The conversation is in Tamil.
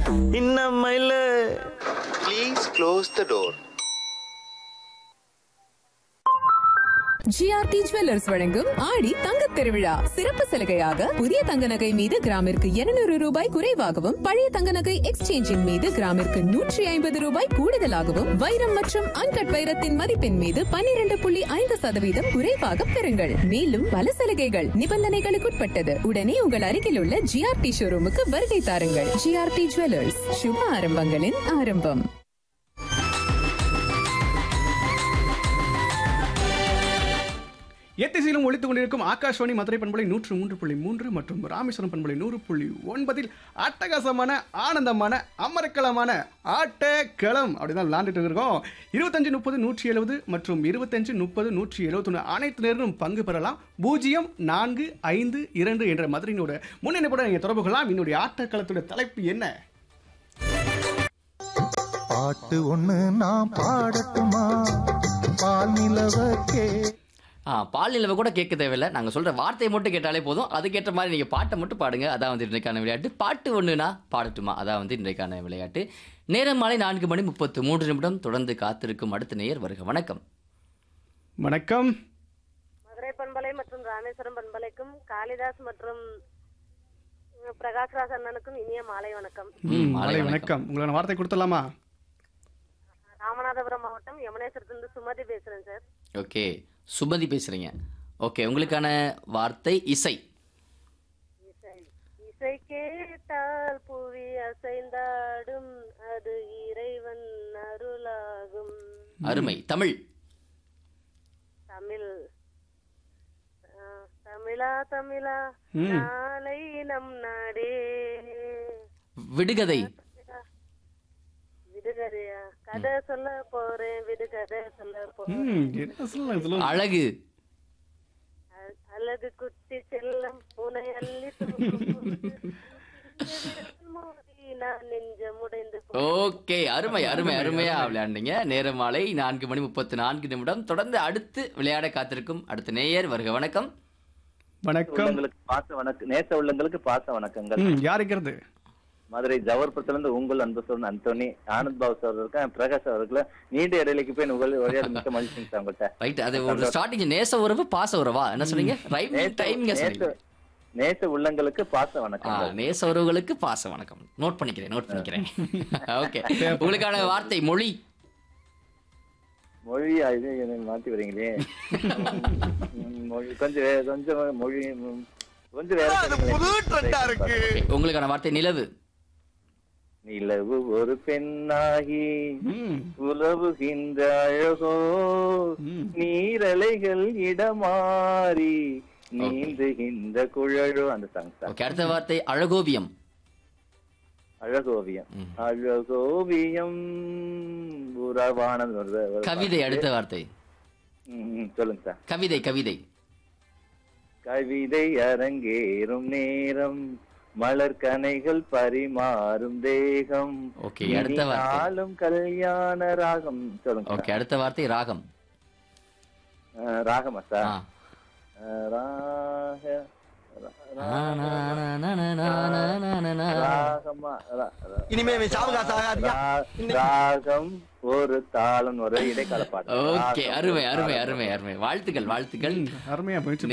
இன்னமையில Please close the door. GRT jewellers வழங்கும் ஆடி தங்கத் திருவிழா சிறப்பு சலுகையாக புதிய தங்க நகை மீது கிராமிற்கு 200 ரூபாய் குறைவாகவும் பழைய தங்க நகை எக்ஸ்சேஞ்சின் மீது கிராமிற்கு நூற்றி ஐம்பது ரூபாய் கூடுதலாகவும் வைரம் மற்றும் அன்கட் வைரத்தின் மதிப்பின் மீது 12.5% புள்ளி ஐந்து சதவீதம் குறைவாக பெறுங்கள் மேலும் பல சலுகைகள் நிபந்தனைகளுக்குட்பட்டது உடனே உங்கள் அருகில் உள்ள ஜிஆர்டி ஷோரூமுக்கு வருகை தாருங்கள் ஜிஆர்டி ஜுவல்லர்ஸ் சுப ஆரம்பங்களின் ஆரம்பம் எத்திசையிலும் ஒழித்துக் கொண்டிருக்கும் ஆகாஷ்வாணி மதுரை பண்பலை நூற்று மூன்று புள்ளி மூன்று மற்றும் ராமேஸ்வரம் பண்பலை நூறு புள்ளி ஒன்பதில் அட்டகாசமான ஆனந்தமான அமரக்களமான ஆட்டக்களம் அப்படிதான் விளாண்டுட்டு இருக்கோம் இருபத்தஞ்சு முப்பது நூற்றி எழுபது மற்றும் இருபத்தஞ்சு முப்பது நூற்றி எழுபத்தொன்று அனைத்து நேரமும் பங்கு பெறலாம் பூஜ்ஜியம் நான்கு ஐந்து இரண்டு என்ற மதுரையினோட முன்னெடுப்புடன் நீங்கள் தொடர்பு கொள்ளலாம் என்னுடைய ஆட்டக்களத்தோட தலைப்பு என்ன பாட்டு ஒண்ணு நான் பாடட்டுமா பால் நிலவக்கே ஆ பால் நிலவை கூட கேட்க தேவையில்லை நாங்கள் சொல்கிற வார்த்தையை மட்டும் கேட்டாலே போதும் அதுக்கேற்ற மாதிரி நீங்கள் பாட்டை மட்டும் பாடுங்க அதான் வந்து இன்றைக்கான விளையாட்டு பாட்டு ஒன்றுனா பாடட்டுமா அதான் வந்து இன்றைக்கான விளையாட்டு நேரம் மாலை நான்கு மணி முப்பத்து மூன்று நிமிடம் தொடர்ந்து காத்திருக்கும் அடுத்த நேயர் வருக வணக்கம் வணக்கம் மதுரை பண்பலை மற்றும் ராமேஸ்வரம் பண்பலைக்கும் காளிதாஸ் மற்றும் உம், பிரகாஷ்ராஜ் அண்ணனுக்கும் இனிய மாலை வணக்கம் ம், மாலை மாலை வணக்கம். வணக்கம் உங்களான வார்த்தை கொடுத்துடலாமா ராமநாதபுரம் மாவட்டம் யமுனேஸ்வரத்திலிருந்து சுமதி பேசுறேன் சார் ஓகே சுமதி பேசுகிறீங்க ஓகே உங்களுக்கான வார்த்தை இசை இசை இசை கேட்டால் புவி அசைந்தாடும் அது இறைவன் அருளாகும் அருமை தமிழ் தமிழ் ஆ, தமிழா தமிழா ம். நாளை நம் நாடே விடுகதை விடுகதையா கதை சொல்ல போறேன் விடுகதை சொல்ல போறேன் ம் என்ன சொல்லுங்க சொல்லுங்க அழகு அ- அழகு குட்டி செல்லம் உனை அள்ளி தூக்கும் போது விரல் மோதி நான் நெஞ்சம் உடைந்து போ- ஓகே அருமை அருமை அருமையா விளையாண்டீங்க நேரம் மாலை நான்கு மணி முப்பத்து நான்கு நிமிடம் தொடர்ந்து அடுத்து விளையாட காத்திருக்கும் அடுத்த நேயர் வருக வணக்கம் வணக்கம் உள்ளங்களுக்கு பாச வணக்கம் நேச உள்ளங்களுக்கு பாச வணக்கங்கள் ம் யாருக்கிறது மதுரை ஜவஹர்புரத்துல இருந்து உங்கள் அன்பு சொன்ன அந்தோனி ஆனந்த் பாபு சார் இருக்கேன் பிரகாஷ் அவர்களை நீண்ட இடைவெளிக்கு போய் உங்கள் விளையாட மிக்க மகிழ்ச்சிங்க சார் உங்கள்கிட்ட ரைட் அது ஒரு ஸ்டார்டிங் நேச உறவு பாச உறவா என்ன சொன்னீங்க ரைட் நேச டைமிங்க நேச சொன்னீங்க நேச உள்ளங்களுக்கு பாச ஆ, வணக்கம் நேச உறவுகளுக்கு பாச வணக்கம் நோட் பண்ணிக்கிறேன் நோட் பண்ணிக்கிறேன் ஓகே உங்களுக்கான வார்த்தை மொழி மொழி இது என்ன மாத்தி வரீங்களே ம், மொழி கொஞ்சம் வே- கொஞ்சம் மொழி ம், கொஞ்சம் வேற சொல்லுங்களேன். Okay, உங்களுக்கான வார்த்தை நிலவு நிலவு ஒரு பெண்ணாகி ம் உலவுகின்ற அழகோ ம். நீரலைகள் இடமாறி நீந்துகின்ற குழலோ அந்த சாங் சார் ஓகே அடுத்த வார்த்தை அழகோவியம் அழகோவியம் அழகோவியம் உறவானது ஒரு- ஒரு- கவிதை அடுத்த வார்த்தை ம், ம், சொல்லுங்க சார் கவிதை கவிதை கவிதை அரங்கேறும் நேரம் மலர் கனைகள் பரிமாறும் தேகம் Okay, அடுத்த வார்த்தை. நாளும் கல்யாண ராகம் சொல்லுங்க ஓகே அடுத்த வார்த்தை ராகம் சார். அஹ், ராகமா சார் ஆ. அஹ், ராக ரா- நா, நா, நா, நா, நா, நா, நா, நா, நா, நா. ராகமா ரா- ரா- இனிமே இவன் சாவகாசம் ஆகாதியா ரா- ராகம் ஒரு தாளம் ஒரு இடைக்கால பாட்டு ஓகே ராகம், அருமை ஒரு அருமை தாளம். அருமை அருமை வாழ்த்துக்கள் வாழ்த்துக்கள் அருமையா போயிடுச்சு